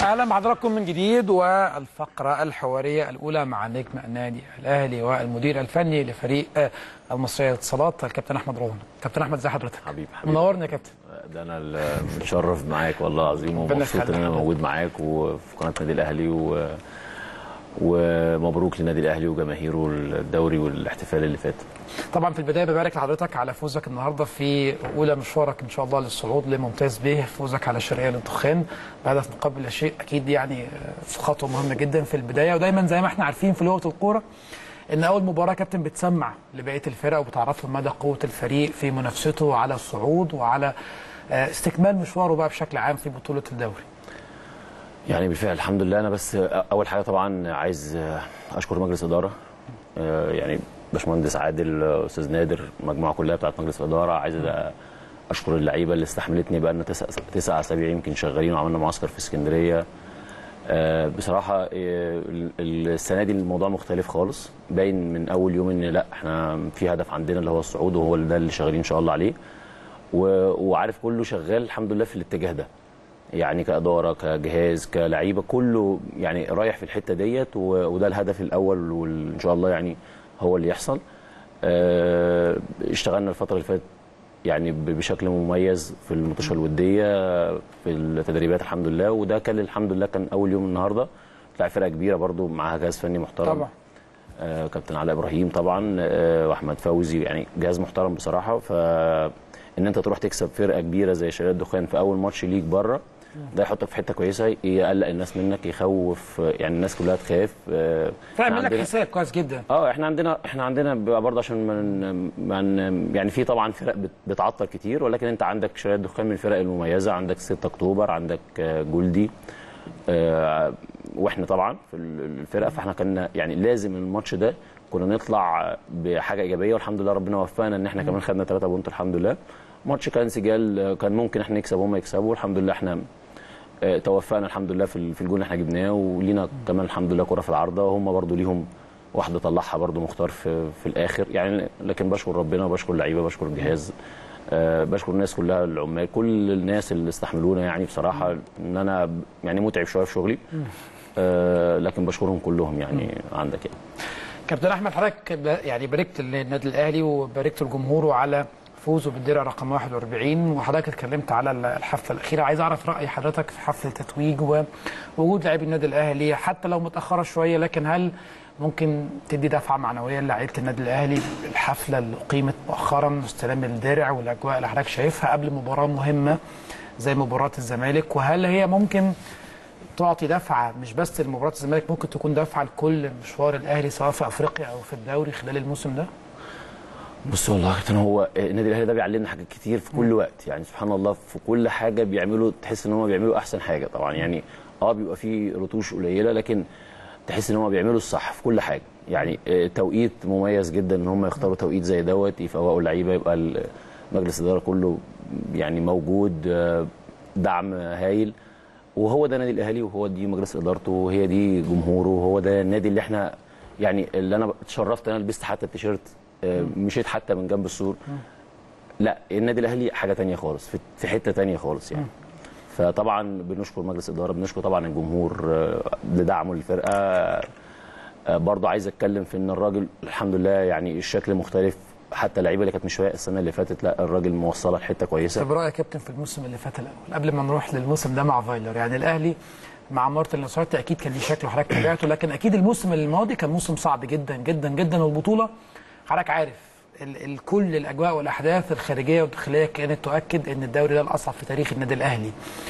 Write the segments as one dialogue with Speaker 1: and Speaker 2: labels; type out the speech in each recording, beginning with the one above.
Speaker 1: اهلا بحضراتكم من جديد والفقره الحواريه الاولى مع نجم النادي الاهلي والمدير الفني لفريق آه، المصريه للاتصالات الكابتن احمد روان كابتن احمد ازي حضرتك
Speaker 2: حبيبي حبيبي
Speaker 1: منورني يا كابتن
Speaker 2: ده انا اللي متشرف معاك والله العظيم
Speaker 1: ربنا
Speaker 2: ومبسوط ان
Speaker 1: يخليك.
Speaker 2: انا موجود معاك وفي قناه النادي الاهلي و... ومبروك للنادي الاهلي وجماهيره الدوري والاحتفال اللي فات
Speaker 1: طبعا في البدايه ببارك لحضرتك على فوزك النهارده في اولى مشوارك ان شاء الله للصعود لممتاز به فوزك على شرقيه للدخان بهدف مقابل لا شيء اكيد يعني آه، خطوه مهمه جدا في البدايه ودايما زي ما احنا عارفين في لغه الكوره ان اول مباراه كابتن بتسمع لبقيه الفرق وبتعرفهم مدى قوه الفريق في منافسته على الصعود وعلى آه، استكمال مشواره بقى بشكل عام في بطوله الدوري
Speaker 2: يعني بالفعل الحمد لله انا بس اول حاجه طبعا عايز اشكر مجلس اداره آه، يعني باشمهندس عادل استاذ نادر المجموعه كلها بتاعت مجلس الاداره عايز اشكر اللعيبه اللي استحملتني بقى لنا تسع تسع اسابيع يمكن شغالين وعملنا معسكر في اسكندريه آه، بصراحه آه، ال- السنه دي الموضوع مختلف خالص باين من اول يوم ان لا احنا في هدف عندنا اللي هو الصعود وهو ده اللي شغالين ان شاء الله عليه و- وعارف كله شغال الحمد لله في الاتجاه ده يعني كاداره كجهاز كلعيبه كله يعني رايح في الحته ديت و- وده الهدف الاول وان شاء الله يعني هو اللي يحصل آه، اشتغلنا الفتره اللي فاتت يعني ب- بشكل مميز في المطوشه الوديه في التدريبات الحمد لله وده كان الحمد لله كان اول يوم النهارده طلع فرقه كبيره برضو معاها جهاز فني محترم
Speaker 1: طبعا
Speaker 2: آه، كابتن علاء ابراهيم طبعا آه، واحمد فوزي يعني جهاز محترم بصراحه ف ان انت تروح تكسب فرقه كبيره زي شباب الدخان في اول ماتش ليك بره ده يحطك في حته كويسه يقلق الناس منك يخوف يعني الناس كلها تخاف آه،
Speaker 1: فاعمل لك
Speaker 2: عندنا-
Speaker 1: حساب كويس جدا
Speaker 2: اه احنا عندنا احنا عندنا بيبقى برضه عشان من من يعني في طبعا فرق بت- بتعطل كتير ولكن انت عندك شويه دخان من الفرق المميزه عندك 6 اكتوبر عندك آه، جولدي آه، واحنا طبعا في ال- الفرقه فاحنا كنا يعني لازم الماتش ده كنا نطلع بحاجه ايجابيه والحمد لله ربنا وفقنا ان احنا كمان خدنا 3 بونت الحمد لله ماتش كان سجال آه، كان ممكن احنا نكسب وهم يكسبوا الحمد لله احنا آه، توفقنا الحمد لله في ال- في الجول اللي احنا جبناه ولينا كمان الحمد لله كره في العارضه وهم برضو ليهم واحده طلعها برضو مختار في في الاخر يعني لكن بشكر ربنا وبشكر اللعيبه بشكر الجهاز آه، بشكر الناس كلها العمال كل الناس اللي استحملونا يعني بصراحه ان انا يعني متعب شويه في شغلي آه، لكن بشكرهم كلهم يعني عندك يعني
Speaker 1: كابتن احمد حضرتك ب- يعني باركت للنادي الاهلي وباركت لجمهوره على فوزه بالدرع رقم 41 وحضرتك اتكلمت على ال- الحفله الاخيره عايز اعرف راي حضرتك في حفله التتويج ووجود لاعبي النادي الاهلي حتى لو متاخره شويه لكن هل ممكن تدي دفعه معنويه لعيبه النادي الاهلي الحفله اللي اقيمت مؤخرا استلام الدرع والاجواء اللي حضرتك شايفها قبل مباراه مهمه زي مباراه الزمالك وهل هي ممكن تعطي دفعه مش بس لمباراه الزمالك ممكن تكون دفعه لكل مشوار الاهلي سواء في افريقيا او في الدوري خلال الموسم ده؟
Speaker 2: بص والله يا كابتن هو النادي الاهلي ده بيعلمنا حاجات كتير في كل وقت يعني سبحان الله في كل حاجه بيعملوا تحس ان هم بيعملوا احسن حاجه طبعا يعني اه بيبقى فيه رتوش قليله لكن تحس ان هم بيعملوا الصح في كل حاجه يعني آه، توقيت مميز جدا ان هم يختاروا توقيت زي دوت يفوقوا اللعيبه يبقى ال- مجلس الاداره كله يعني موجود آه، دعم هايل وهو ده نادي الاهلي وهو دي مجلس ادارته وهي دي جمهوره وهو ده النادي اللي احنا يعني اللي انا اتشرفت انا لبست حتى التيشيرت آه، مشيت حتى من جنب السور لا النادي الاهلي حاجه تانية خالص في- في حته تانية خالص يعني فطبعا بنشكر مجلس الاداره بنشكر طبعا الجمهور آه، لدعمه للفرقه آه، برضه عايز اتكلم في ان الراجل الحمد لله يعني الشكل مختلف حتى اللعيبه اللي كانت مش فايقه السنه اللي فاتت لا الراجل موصلها لحته كويسه
Speaker 1: طب رايك يا كابتن في الموسم اللي فات الاول قبل ما نروح للموسم ده مع فايلر يعني الاهلي مع مارتن لاسارتي اكيد كان ليه شكل وحضرتك تابعته لكن اكيد الموسم الماضي كان موسم صعب جدا جدا جدا والبطوله حضرتك عارف ال ال كل الاجواء والاحداث الخارجيه والداخليه كانت تؤكد ان الدوري ده الاصعب في تاريخ النادي الاهلي.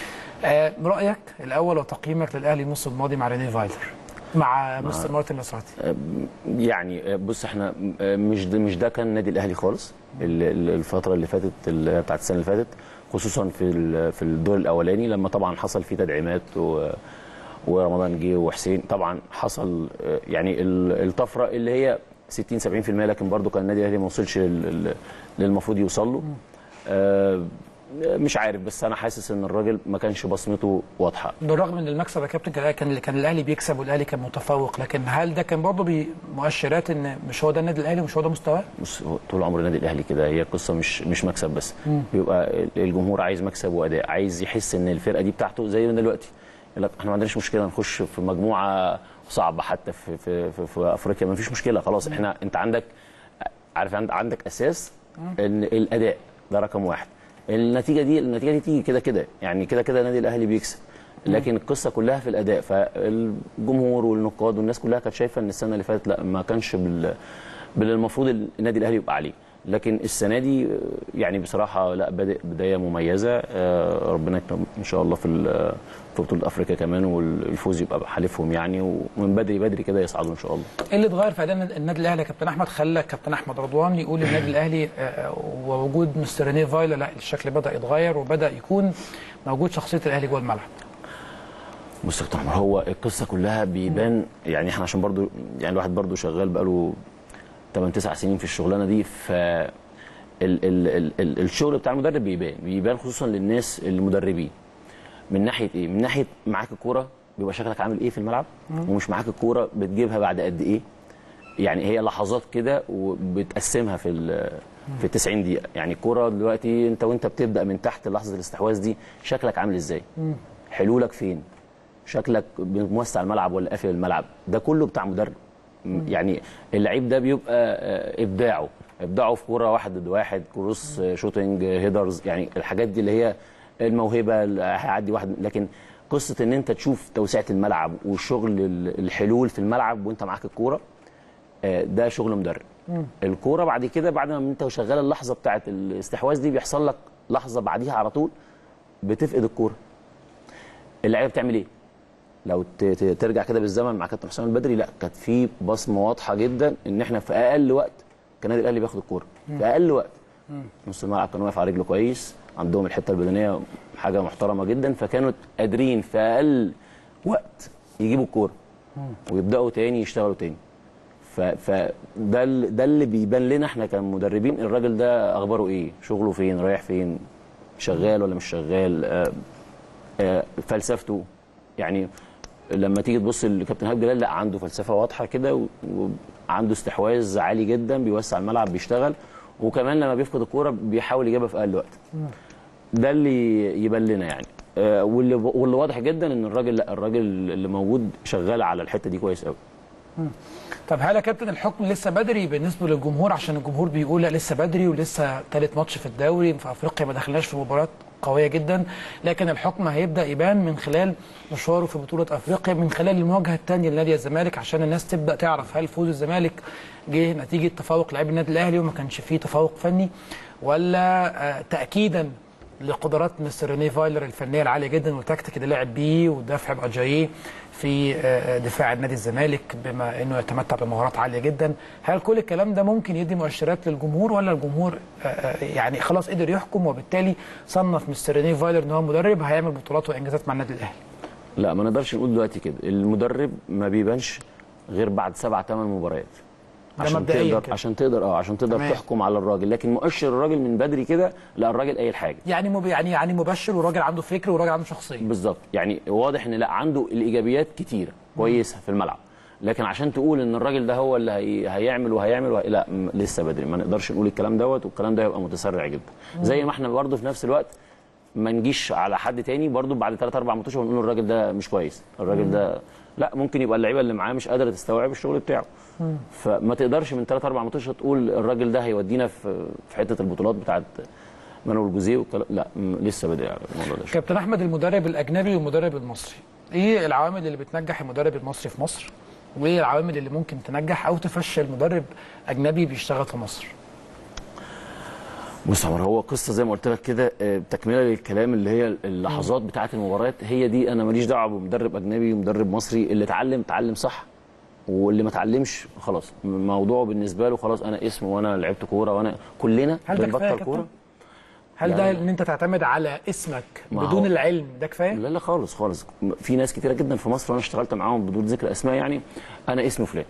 Speaker 1: آه رايك الاول وتقييمك للاهلي الموسم الماضي مع ريني فايلر مع مستر مارتن لاسارتي.
Speaker 2: يعني بص احنا مش ده مش ده كان النادي الاهلي خالص ال- ال- الفتره اللي فاتت ال- بتاعت السنه اللي فاتت خصوصا في ال- في الدور الاولاني لما طبعا حصل فيه تدعيمات و ورمضان جه وحسين طبعا حصل آه، يعني ال- الطفره اللي هي 60 70% لكن برضو كان النادي الاهلي ما وصلش لل- لل- للمفروض يوصل له آه، مش عارف بس انا حاسس ان الراجل ما كانش بصمته واضحه
Speaker 1: بالرغم ان المكسب يا كابتن كان كان كان الاهلي بيكسب والاهلي كان متفوق لكن هل ده كان برضه بمؤشرات ان مش هو ده النادي الاهلي ومش هو ده مستواه؟
Speaker 2: بص هو طول عمر النادي الاهلي كده هي قصه مش مش مكسب بس بيبقى الجمهور عايز مكسب واداء عايز يحس ان الفرقه دي بتاعته زي ما دلوقتي يقول لك احنا ما عندناش مشكله نخش في مجموعه صعبه حتى في في في, في افريقيا ما فيش مشكله خلاص احنا انت عندك عارف عند- عندك اساس ان الاداء ده رقم واحد النتيجه دي النتيجه دي تيجي كده كده يعني كده كده النادي الاهلي بيكسب لكن القصه كلها في الاداء فالجمهور والنقاد والناس كلها كانت شايفه ان السنه اللي فاتت لا ما كانش بال باللي المفروض النادي الاهلي يبقى عليه لكن السنه دي آه، يعني بصراحه لا بادئ بدايه مميزه آه، ربنا يكرم ان شاء الله في ال- في بطوله افريقيا كمان والفوز يبقى حليفهم يعني ومن بدري بدري كده يصعدوا ان شاء الله
Speaker 1: ايه اللي اتغير في اداء النادي الاهلي يا كابتن احمد خلى كابتن احمد رضوان يقول النادي الاهلي آه، ووجود مستر رينيه فايلا لا الشكل بدا يتغير وبدا يكون موجود شخصيه الاهلي جوه الملعب
Speaker 2: بص يا كابتن عمر هو القصه كلها بيبان يعني احنا عشان برضو يعني الواحد برضو شغال بقاله 8 9 سنين في الشغلانه دي ف ال ال ال ال الشغل بتاع المدرب بيبان بيبان خصوصا للناس المدربين من ناحيه ايه من ناحيه معاك الكوره بيبقى شكلك عامل ايه في الملعب ومش معاك الكوره بتجيبها بعد قد ايه يعني هي لحظات كده وبتقسمها في ال في 90 دقيقه يعني الكوره دلوقتي انت وانت بتبدا من تحت لحظه الاستحواذ دي شكلك عامل ازاي حلولك فين شكلك موسع الملعب ولا قافل الملعب ده كله بتاع مدرب م- يعني اللعيب ده بيبقى آه، ابداعه ابداعه في كوره واحد ضد واحد كروس آه، شوتنج آه، هيدرز يعني الحاجات دي اللي هي الموهبه اللي هيعدي واحد لكن قصه ان انت تشوف توسعه الملعب وشغل ال- الحلول في الملعب وانت معاك الكوره آه، ده شغل مدرب الكوره بعد كده بعد ما انت شغال اللحظه بتاعه الاستحواذ دي بيحصل لك لحظه بعديها على طول بتفقد الكوره اللعيبه بتعمل ايه لو ت- ت- ترجع كده بالزمن مع كابتن حسام البدري لا كانت في بصمه واضحه جدا ان احنا في اقل وقت كان النادي الاهلي بياخد الكوره في اقل وقت نص الملعب كان واقف على رجله كويس عندهم الحته البدنيه حاجه محترمه جدا فكانوا قادرين في اقل وقت يجيبوا الكوره ويبداوا تاني يشتغلوا تاني ف- فده ال- ده اللي بيبان لنا احنا كمدربين الراجل ده اخباره ايه شغله فين رايح فين شغال ولا مش شغال آه، آه، فلسفته يعني لما تيجي تبص لكابتن هاب جلال لا عنده فلسفه واضحه كده و- وعنده استحواذ عالي جدا بيوسع الملعب بيشتغل وكمان لما بيفقد الكوره بيحاول يجيبها في اقل وقت ده اللي يبان لنا يعني آه، واللي واللي واضح جدا ان الراجل لا الراجل اللي موجود شغال على الحته دي كويس قوي
Speaker 1: طب هل يا كابتن الحكم لسه بدري بالنسبه للجمهور عشان الجمهور بيقول لا لسه بدري ولسه ثالث ماتش في الدوري في افريقيا ما دخلناش في مباراه قويه جدا لكن الحكم هيبدا يبان من خلال مشواره في بطوله افريقيا من خلال المواجهه الثانيه لنادي الزمالك عشان الناس تبدا تعرف هل فوز الزمالك جه نتيجه تفوق لاعبي النادي الاهلي وما كانش فيه تفوق فني ولا آه، تاكيدا لقدرات مستر ريني فايلر الفنيه العاليه جدا والتكتيك اللي لعب بيه ودفع باجاييه في آه، دفاع النادي الزمالك بما انه يتمتع بمهارات عاليه جدا هل كل الكلام ده ممكن يدي مؤشرات للجمهور ولا الجمهور آه، آه، يعني خلاص قدر يحكم وبالتالي صنف مستر ريني فايلر ان هو مدرب هيعمل بطولات وانجازات مع النادي الاهلي
Speaker 2: لا ما نقدرش نقول دلوقتي كده المدرب ما بيبانش غير بعد سبع ثمان مباريات
Speaker 1: ده
Speaker 2: عشان
Speaker 1: مبدئياً
Speaker 2: تقدر
Speaker 1: كده.
Speaker 2: عشان تقدر اه عشان تقدر
Speaker 1: تمام.
Speaker 2: تحكم على الراجل لكن مؤشر الراجل من بدري كده لا الراجل قايل حاجه
Speaker 1: يعني مب... يعني يعني مبشر وراجل عنده فكر وراجل عنده شخصيه
Speaker 2: بالظبط يعني واضح ان لا عنده الايجابيات كتيره كويسه في الملعب لكن عشان تقول ان الراجل ده هو اللي هي... هيعمل وهيعمل وهي... لا م... لسه بدري ما نقدرش نقول الكلام دوت والكلام ده هيبقى متسرع جدا زي ما احنا برضه في نفس الوقت ما نجيش على حد تاني برضه بعد 3 4 ماتشات ونقول الراجل ده مش كويس الراجل ده لا ممكن يبقى اللعيبه اللي معاه مش قادره تستوعب الشغل بتاعه فما تقدرش من 3 4 ماتشات تقول الراجل ده هيودينا في في حته البطولات بتاعت مانويل جوزيه والكلام لا م- لسه بدري على الموضوع ده
Speaker 1: كابتن احمد المدرب الاجنبي والمدرب المصري ايه العوامل اللي بتنجح المدرب المصري في مصر وايه العوامل اللي ممكن تنجح او تفشل مدرب اجنبي بيشتغل في مصر
Speaker 2: بص يا عمر هو قصه زي ما قلت لك كده آه، تكمله للكلام اللي هي اللحظات بتاعه المباريات هي دي انا ماليش دعوه بمدرب اجنبي ومدرب مصري اللي اتعلم اتعلم صح واللي ما اتعلمش خلاص موضوعه بالنسبه له خلاص انا اسم وانا لعبت كوره وانا كلنا
Speaker 1: هل ده كفاية يا
Speaker 2: بنبطل كوره
Speaker 1: كابتن؟ هل
Speaker 2: لا،
Speaker 1: ده
Speaker 2: لا.
Speaker 1: ان انت تعتمد على اسمك
Speaker 2: ما
Speaker 1: بدون
Speaker 2: هو-
Speaker 1: العلم ده كفايه
Speaker 2: لا لا خالص خالص في ناس كتيره جدا في مصر وانا اشتغلت معاهم بدون ذكر اسماء يعني انا اسمي فلان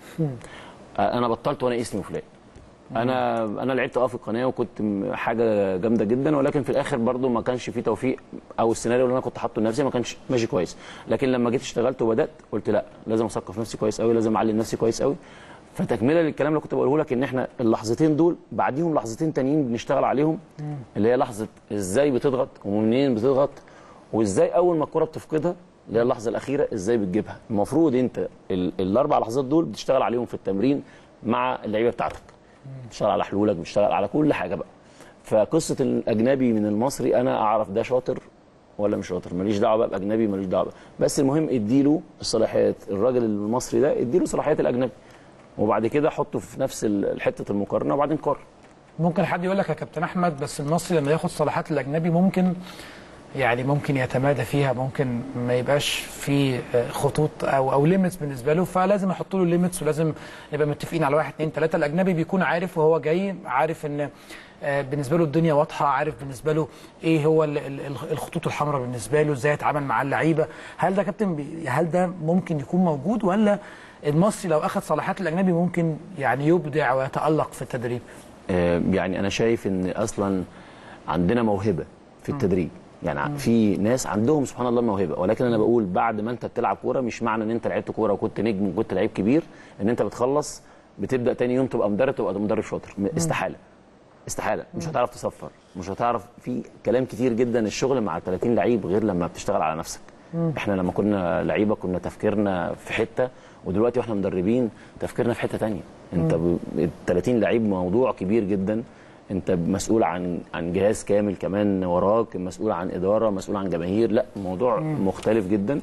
Speaker 2: آه، انا بطلت وانا اسمي فلان انا انا لعبت اه في القناه وكنت م- حاجه جامده جدا ولكن في الاخر برضو ما كانش في توفيق او السيناريو اللي انا كنت حاطه لنفسي ما كانش ماشي كويس لكن لما جيت اشتغلت وبدات قلت لا لازم اثقف نفسي كويس قوي لازم اعلم نفسي كويس قوي فتكمله للكلام اللي كنت بقوله لك ان احنا اللحظتين دول بعديهم لحظتين تانيين بنشتغل عليهم اللي هي لحظه ازاي بتضغط ومنين بتضغط وازاي اول ما الكره بتفقدها اللي هي اللحظه الاخيره ازاي بتجيبها المفروض انت ال- الاربع لحظات دول بتشتغل عليهم في التمرين مع اللعيبه بتاعتك بتشتغل على حلولك بتشتغل على كل حاجه بقى فقصه الاجنبي من المصري انا اعرف ده شاطر ولا مش شاطر ماليش دعوه بقى باجنبي ماليش دعوه بقى. بس المهم اديله الصلاحيات الراجل المصري ده اديله صلاحيات الاجنبي وبعد كده حطه في نفس ال- حته المقارنه وبعدين قارن
Speaker 1: ممكن حد يقول لك يا كابتن احمد بس المصري لما ياخد صلاحات الاجنبي ممكن يعني ممكن يتمادى فيها ممكن ما يبقاش في آه، خطوط او او ليميتس بالنسبه له فلازم احط له ليميتس ولازم نبقى متفقين على واحد اثنين ثلاثه الاجنبي بيكون عارف وهو جاي عارف ان آه، بالنسبه له الدنيا واضحه عارف بالنسبه له ايه هو ال- ال- ال- الخطوط الحمراء بالنسبه له ازاي يتعامل مع اللعيبه هل ده كابتن بي- هل ده ممكن يكون موجود ولا المصري لو اخذ صلاحات الاجنبي ممكن يعني يبدع ويتالق في التدريب
Speaker 2: آه، يعني انا شايف ان اصلا عندنا موهبه في التدريب يعني ع- في ناس عندهم سبحان الله موهبه ولكن انا بقول بعد ما انت بتلعب كوره مش معنى ان انت لعبت كوره وكنت نجم وكنت لعيب كبير ان انت بتخلص بتبدا تاني يوم تبقى مدرب تبقى مدرب شاطر م- استحاله استحاله مش هتعرف تصفر مش هتعرف في كلام كتير جدا الشغل مع 30 لعيب غير لما بتشتغل على نفسك احنا لما كنا لعيبه كنا تفكيرنا في حته ودلوقتي واحنا مدربين تفكيرنا في حته تانية انت ب... ال 30 لعيب موضوع كبير جدا انت مسؤول عن عن جهاز كامل كمان وراك مسؤول عن اداره مسؤول عن جماهير لا موضوع مختلف جدا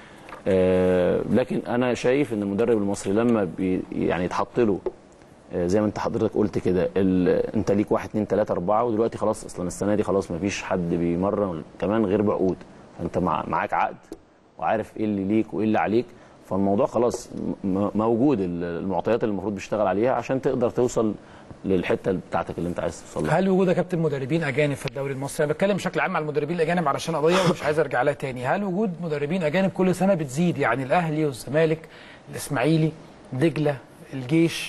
Speaker 2: آه لكن انا شايف ان المدرب المصري لما بي يعني يتحط له آه، زي ما انت حضرتك قلت كده ال- انت ليك واحد اتنين تلاته اربعه ودلوقتي خلاص اصلا السنه دي خلاص ما فيش حد بيمرن كمان غير بعقود فانت مع معاك عقد وعارف ايه اللي ليك وايه اللي عليك فالموضوع خلاص م- موجود ال- المعطيات اللي المفروض بيشتغل عليها عشان تقدر توصل للحته بتاعتك اللي انت عايز توصل لها
Speaker 1: هل وجود يا كابتن مدربين اجانب في الدوري المصري انا بتكلم بشكل عام على المدربين الاجانب علشان قضيه ومش عايز ارجع لها تاني هل وجود مدربين اجانب كل سنه بتزيد يعني الاهلي والزمالك الاسماعيلي دجله الجيش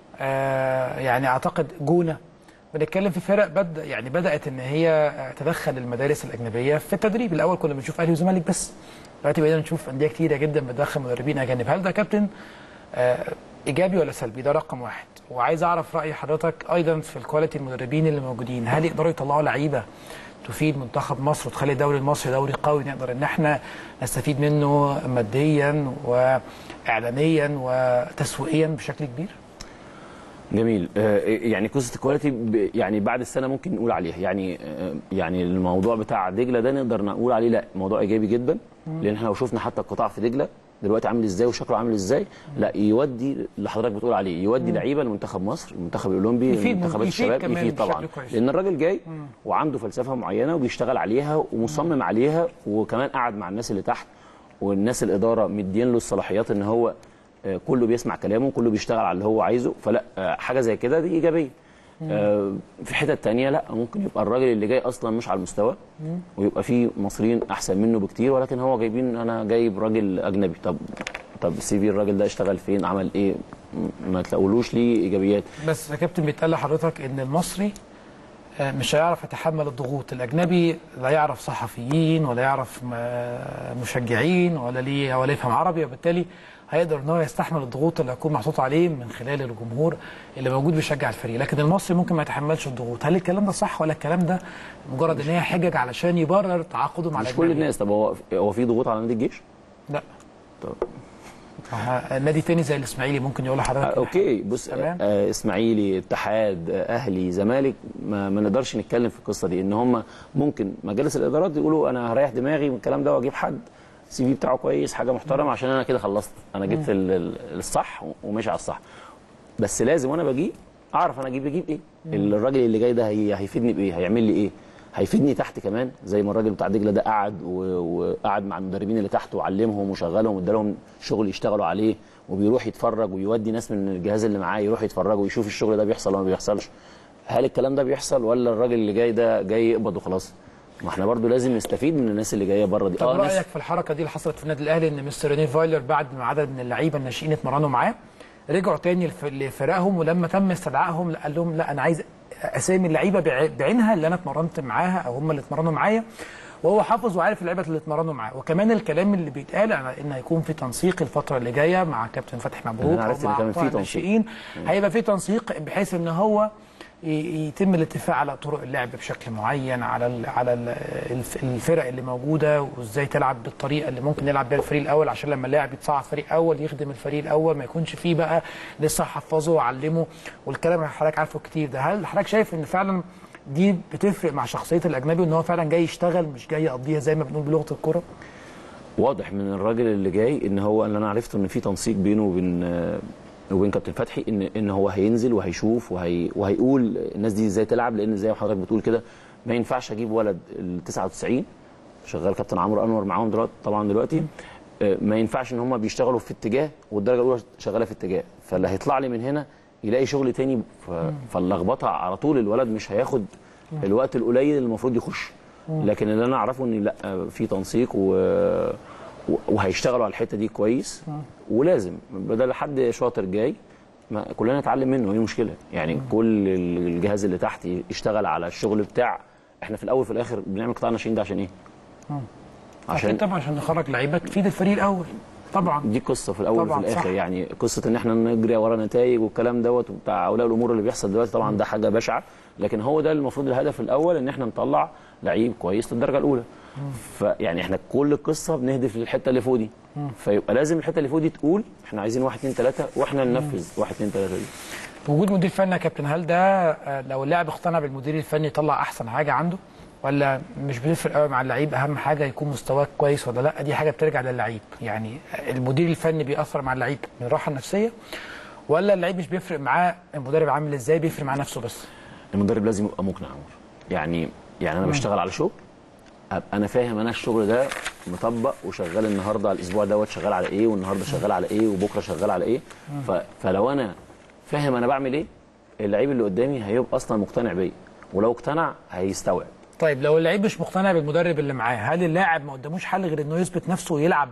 Speaker 1: آه يعني اعتقد جونه بنتكلم في فرق بد يعني بدات ان هي آه، تدخل المدارس الاجنبيه في التدريب الاول كنا بنشوف اهلي وزمالك بس دلوقتي بقينا نشوف انديه كتيره جدا بتدخل مدربين اجانب هل ده كابتن آه، ايجابي ولا سلبي ده رقم واحد وعايز اعرف راي حضرتك ايضا في الكواليتي المدربين اللي موجودين هل يقدروا يطلعوا لعيبه تفيد منتخب مصر وتخلي الدوري المصري دوري قوي نقدر ان احنا نستفيد منه ماديا واعلاميا وتسويقيا بشكل كبير
Speaker 2: جميل آه، يعني قصه الكواليتي ب- يعني بعد السنه ممكن نقول عليها يعني آه، يعني الموضوع بتاع دجله ده نقدر نقول عليه لا موضوع ايجابي جدا لان احنا لو شفنا حتى القطاع في دجله دلوقتي عامل ازاي وشكله عامل ازاي لا يودي اللي حضرتك بتقول عليه يودي لعيبه لمنتخب مصر المنتخب الاولمبي
Speaker 1: يفيد-
Speaker 2: منتخبات
Speaker 1: يفيد
Speaker 2: الشباب
Speaker 1: كمان
Speaker 2: يفيد طبعا
Speaker 1: بشكل كويس.
Speaker 2: لان الراجل جاي وعنده فلسفه معينه وبيشتغل عليها ومصمم عليها وكمان قعد مع الناس اللي تحت والناس الاداره مدين له الصلاحيات ان هو آه، كله بيسمع كلامه كله بيشتغل على اللي هو عايزه فلا آه، حاجه زي كده دي ايجابيه آه، في حتت تانية لا ممكن يبقى الراجل اللي جاي اصلا مش على المستوى ويبقى في مصريين احسن منه بكتير ولكن هو جايبين انا جايب راجل اجنبي طب طب سي في الراجل ده اشتغل فين عمل ايه م- ما تلاقولوش ليه ايجابيات
Speaker 1: بس يا كابتن بيتقال لحضرتك ان المصري آه، مش هيعرف يتحمل الضغوط الاجنبي لا يعرف صحفيين ولا يعرف م- مشجعين ولا ليه ولا يفهم عربي وبالتالي هيقدر ان هو يستحمل الضغوط اللي هتكون محطوطه عليه من خلال الجمهور اللي موجود بيشجع الفريق لكن المصري ممكن ما يتحملش الضغوط هل الكلام ده صح ولا الكلام ده مجرد ان هي حجج علشان يبرر تعاقده مع
Speaker 2: مش
Speaker 1: الأجنبي؟
Speaker 2: كل الناس طب هو هو في ضغوط على نادي الجيش
Speaker 1: لا
Speaker 2: طب
Speaker 1: آه، النادي تاني زي الاسماعيلي ممكن يقول
Speaker 2: آه،
Speaker 1: لحضرتك
Speaker 2: اوكي بص
Speaker 1: تمام.
Speaker 2: آه اسماعيلي اتحاد آه اهلي زمالك ما, ما نقدرش نتكلم في القصه دي ان هم ممكن مجالس الادارات يقولوا انا هريح دماغي من الكلام ده واجيب حد السي في بتاعه كويس حاجه محترمه عشان انا كده خلصت انا جبت ال- ال- الصح وماشي على الصح بس لازم وانا بجيب اعرف انا اجيب اجيب ايه الراجل اللي جاي ده هي هيفيدني بايه هيعمل لي ايه هيفيدني تحت كمان زي ما الراجل بتاع دجله ده قعد و- وقعد مع المدربين اللي تحته وعلمهم وشغلهم وادالهم شغل يشتغلوا عليه وبيروح يتفرج ويودي ناس من الجهاز اللي معاه يروح يتفرجوا ويشوف الشغل ده بيحصل ولا ما بيحصلش هل الكلام ده بيحصل ولا الراجل اللي جاي ده جاي يقبض وخلاص ما احنا برضو لازم نستفيد من الناس اللي جايه بره دي
Speaker 1: طب
Speaker 2: ناس
Speaker 1: رايك في الحركه دي اللي حصلت في النادي الاهلي ان مستر ريني فايلر بعد ما عدد من اللعيبه الناشئين اتمرنوا معاه رجعوا تاني لف- لفرقهم ولما تم استدعائهم قال لهم لا انا عايز اسامي اللعيبه بع- بعينها اللي انا اتمرنت معاها او هم اللي اتمرنوا معايا وهو حافظ وعارف اللعيبه اللي اتمرنوا معاه وكمان الكلام اللي بيتقال على ان هيكون في تنسيق الفتره اللي جايه مع كابتن فتحي مبروك
Speaker 2: أنا
Speaker 1: او
Speaker 2: عرفت إن
Speaker 1: مع
Speaker 2: كمان في
Speaker 1: قطاع
Speaker 2: تنسيق.
Speaker 1: الناشئين هيبقى في تنسيق بحيث ان هو ي- يتم الاتفاق على طرق اللعب بشكل معين على ال على ال الف- الفرق اللي موجوده وازاي تلعب بالطريقه اللي ممكن يلعب بيها الفريق الاول عشان لما اللاعب يتصعد فريق اول يخدم الفريق الاول ما يكونش فيه بقى لسه حفظه وعلمه والكلام اللي حضرتك عارفه كتير ده هل حضرتك شايف ان فعلا دي بتفرق مع شخصيه الاجنبي وان هو فعلا جاي يشتغل مش جاي يقضيها زي ما بنقول بلغه الكوره
Speaker 2: واضح من الراجل اللي جاي ان هو اللي انا عرفته ان في تنسيق بينه وبين آه، وبين كابتن فتحي ان ان هو هينزل وهيشوف وهي وهيقول الناس دي ازاي تلعب لان زي ما حضرتك بتقول كده ما ينفعش اجيب ولد ال 99 شغال كابتن عمرو انور معاهم دلوقتي طبعا دلوقتي آه، ما ينفعش ان هم بيشتغلوا في اتجاه والدرجه الاولى شغاله في اتجاه فاللي هيطلع لي من هنا يلاقي شغل تاني ف- فاللخبطه على طول الولد مش هياخد الوقت القليل اللي المفروض يخش لكن اللي انا اعرفه ان لا في تنسيق و... و- وهيشتغلوا على الحته دي كويس ولازم بدل حد شاطر جاي ما كلنا نتعلم منه ايه المشكله يعني كل الجهاز اللي تحت يشتغل على الشغل بتاع احنا في الاول في الاخر بنعمل قطاع ناشئين ده عشان ايه
Speaker 1: عشان
Speaker 2: عشان
Speaker 1: طبعا عشان نخرج لعيبه تفيد الفريق الاول طبعا
Speaker 2: دي قصه في الاول
Speaker 1: طبعاً،
Speaker 2: وفي الاخر
Speaker 1: صح.
Speaker 2: يعني قصه ان احنا نجري ورا نتائج والكلام دوت وبتاع اولياء الامور اللي بيحصل دلوقتي طبعا ده حاجه بشعه لكن هو ده المفروض الهدف الاول ان احنا نطلع لعيب كويس للدرجه الاولى فيعني احنا كل القصه بنهدف للحته اللي فوق دي فيبقى لازم الحته اللي فوق دي تقول احنا عايزين واحد اتنين تلاته واحنا ننفذ واحد اتنين تلاته دي
Speaker 1: وجود مدير فني يا كابتن هل ده آه، لو اللاعب اقتنع بالمدير الفني يطلع احسن حاجه عنده ولا مش بتفرق قوي مع اللعيب اهم حاجه يكون مستواه كويس ولا لا دي حاجه بترجع للعيب يعني المدير الفني بيأثر مع اللعيب من الراحه النفسيه ولا اللعيب مش بيفرق معاه المدرب عامل ازاي بيفرق معاه نفسه بس
Speaker 2: المدرب لازم يبقى مقنع عمر يعني يعني انا بشتغل على شغل ابقى انا فاهم انا الشغل ده مطبق وشغال النهارده على الاسبوع دوت شغال على ايه والنهارده شغال على ايه وبكره شغال على ايه ف... فلو انا فاهم انا بعمل ايه اللعيب اللي قدامي هيبقى اصلا مقتنع بيا ولو اقتنع هيستوعب
Speaker 1: طيب لو اللعيب مش مقتنع بالمدرب اللي معاه هل اللاعب ما قداموش حل غير انه يثبت نفسه ويلعب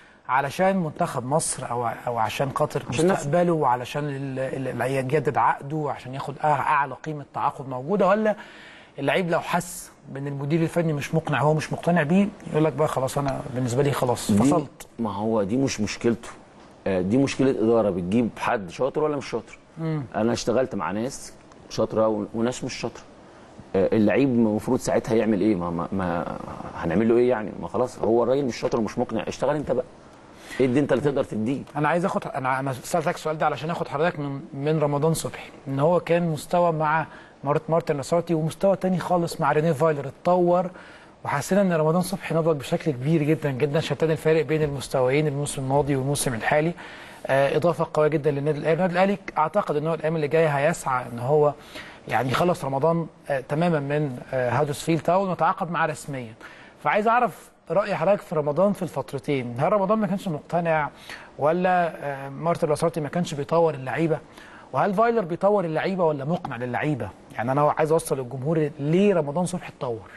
Speaker 1: علشان منتخب مصر او او عشان خاطر
Speaker 2: عشان نفسه.
Speaker 1: مستقبله وعلشان ال- ال- اللي يجدد عقده وعشان ياخد أع- اعلى قيمه تعاقد موجوده ولا اللعيب لو حس بان المدير الفني مش مقنع هو مش مقتنع بيه يقول لك بقى خلاص انا بالنسبه لي خلاص
Speaker 2: دي-
Speaker 1: فصلت
Speaker 2: ما هو دي مش مشكلته آه، دي مشكله اداره بتجيب حد شاطر ولا مش شاطر انا اشتغلت مع ناس شاطره و- وناس مش شاطره آه، اللعيب المفروض ساعتها يعمل ايه ما, ما, ما هنعمل له ايه يعني ما خلاص هو الراجل مش شاطر ومش مقنع اشتغل انت بقى ادي انت اللي تقدر تديه
Speaker 1: انا عايز اخد انا انا سالتك السؤال ده علشان اخد حضرتك من من رمضان صبحي ان هو كان مستوى مع مارت مارتن لاسارتي ومستوى تاني خالص مع رينيه فايلر اتطور وحسينا ان رمضان صبحي نضج بشكل كبير جدا جدا شتان الفارق بين المستويين الموسم الماضي والموسم الحالي آه اضافه قويه جدا للنادي الاهلي النادي الاهلي اعتقد ان هو الايام اللي جايه هيسعى ان هو يعني يخلص رمضان آه تماما من آه هادرسفيلد تاون وتعاقد معاه رسميا فعايز اعرف راي حضرتك في رمضان في الفترتين هل رمضان ما كانش مقتنع ولا آه، مارتن لاسارتي ما كانش بيطور اللعيبه وهل فايلر بيطور اللعيبه ولا مقنع للعيبه يعني انا عايز اوصل للجمهور ليه رمضان صبحي اتطور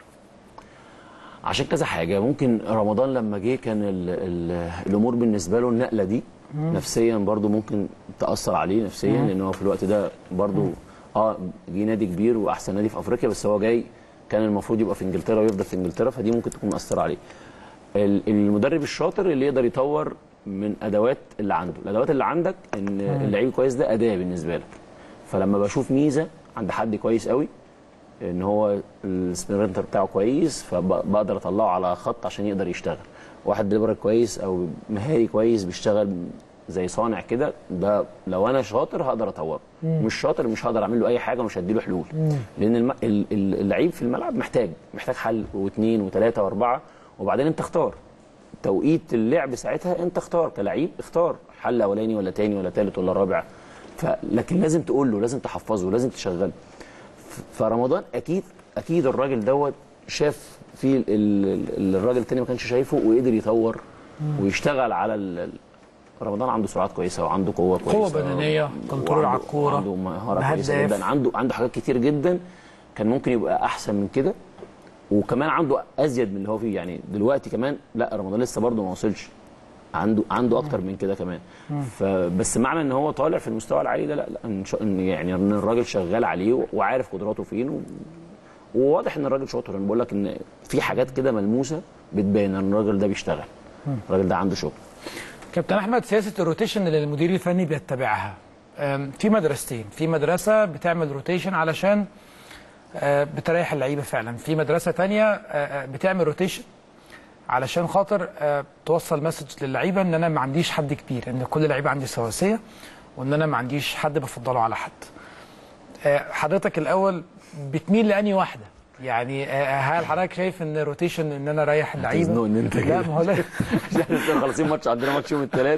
Speaker 2: عشان كذا حاجه ممكن رمضان لما جه كان ال ال الامور بالنسبه له النقله دي نفسيا برضو ممكن تاثر عليه نفسيا لان هو في الوقت ده برضو اه جه نادي كبير واحسن نادي في افريقيا بس هو جاي كان المفروض يبقى في انجلترا ويفضل في انجلترا فدي ممكن تكون مأثره عليه ال- المدرب الشاطر اللي يقدر يطور من ادوات اللي عنده الادوات اللي عندك ان اللعيب كويس ده اداه بالنسبه لك فلما بشوف ميزه عند حد كويس قوي ان هو السبرنتر بتاعه كويس فبقدر اطلعه على خط عشان يقدر يشتغل واحد ديليفري كويس او مهاري كويس بيشتغل زي صانع كده ده لو انا شاطر هقدر اطوره مش شاطر مش هقدر اعمل له اي حاجه ومش هديله حلول لان الم... ال- ال- اللعيب في الملعب محتاج محتاج حل واثنين وثلاثه واربعه وبعدين انت اختار توقيت اللعب ساعتها انت اختار كلعيب اختار حل اولاني ولا تاني ولا تالت ولا رابع ف... لكن لازم تقول له لازم تحفظه لازم تشغله فرمضان اكيد اكيد الراجل دوت شاف في ال- ال- الراجل التاني ما كانش شايفه وقدر يطور ويشتغل على ال- ال- رمضان عنده سرعات كويسه وعنده قوه كويسه
Speaker 1: بدنية، كنترول
Speaker 2: وعنده-
Speaker 1: على الكورة،
Speaker 2: وعنده مهاره
Speaker 1: مهداف.
Speaker 2: كويسه جدا عنده عنده حاجات كتير جدا كان ممكن يبقى احسن من كده وكمان عنده ازيد من اللي هو فيه يعني دلوقتي كمان لا رمضان لسه برضه ما وصلش عنده عنده اكتر من كده كمان فبس معنى ان هو طالع في المستوى العالي ده لا لا إن شاء- إن يعني ان الراجل شغال عليه وعارف قدراته فين و... وواضح ان الراجل شاطر انا بقول لك ان في حاجات كده ملموسه بتبين ان الراجل ده بيشتغل الراجل ده عنده شغل
Speaker 1: كابتن احمد سياسه الروتيشن اللي المدير الفني بيتبعها آم، في مدرستين في مدرسه بتعمل روتيشن علشان آه، بتريح اللعيبه فعلا في مدرسه تانية آه، آه، بتعمل روتيشن علشان خاطر آه، توصل مسج للعيبه ان انا ما عنديش حد كبير ان كل لعيبه عندي سواسيه وان انا ما عنديش حد بفضله على حد آه، حضرتك الاول بتميل لاني واحده يعني آه، هل حضرتك شايف ان روتيشن ان انا اريح اللعيبه
Speaker 2: هتزنق إن أنت
Speaker 1: لا
Speaker 2: كده.
Speaker 1: ما هو لا
Speaker 2: احنا لسه خالصين ماتش عندنا ماتش يوم الثلاث